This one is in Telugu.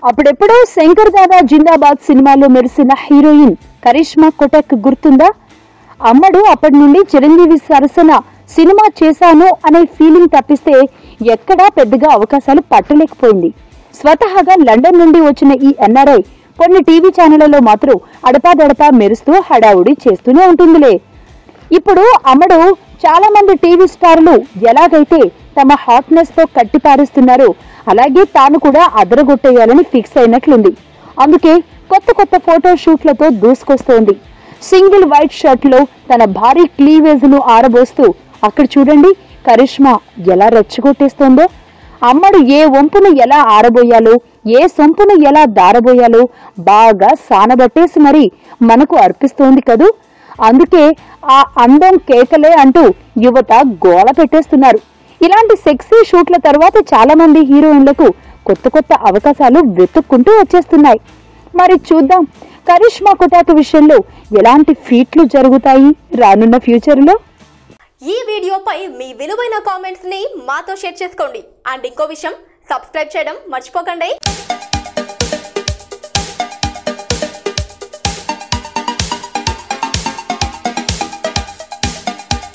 అప్పుడెప్పుడో శంకర్ దాదా జిందాబాద్ సినిమాలో మెరిసిన హీరోయిన్ కరిష్మా కొటక్ గుర్తుందా అమ్మడు అప్పటి నుండి చిరంజీవి సరసన సినిమా చేశాను అనే ఫీలింగ్ తప్పిస్తే ఎక్కడా పెద్దగా అవకాశాలు పట్టలేకపోయింది స్వతహాగా లండన్ నుండి వచ్చిన ఈ ఎన్ఆర్ఐ కొన్ని టీవీ ఛానళ్లలో మాత్రం అడపాదడపా మెరుస్తూ హడావుడి చేస్తూనే ఉంటుందిలే ఇప్పుడు అమ్మడు చాలా మంది టీవీ స్టార్లు ఎలాగైతే తమ హాట్నెస్ తో కట్టిపారేస్తున్నారో అలాగే తాను కూడా అదరగొట్టేయాలని ఫిక్స్ అయినట్లుంది అందుకే కొత్త కొత్త ఫోటో షూట్లతో దూసుకొస్తోంది సింగిల్ వైట్ షర్ట్ లో తన భారీ క్లీవేజ్ ను ఆరబోస్తూ అక్కడ చూడండి కరిష్మా ఎలా రెచ్చగొట్టేస్తోందో అమ్మడు ఏ వంపును ఎలా ఆరబోయాలో ఏ సొంపును ఎలా దారబోయాలో బాగా సానబట్టేసి మరి మనకు అర్పిస్తోంది కదూ అందుకే ఆ అందం కేకలే అంటూ యువత గోల పెట్టేస్తున్నారు ఇలాంటి సెక్సీ షూట్ల తర్వాత చాలా మంది హీరోయిన్లకు కొత్త కొత్త అవకాశాలు వెతుక్కుంటూ వచ్చేస్తున్నాయి మరి చూద్దాం కరిష్మా కుటాక్ విషయంలో ఎలాంటి ఫీట్లు జరుగుతాయి రానున్న ఫ్యూచర్లో ఈ వీడియోపై మీ విలువైన కామెంట్స్ ని మాతో షేర్ చేసుకోండి అండ్ ఇంకో విషయం సబ్స్క్రైబ్ చేయడం మర్చిపోకండి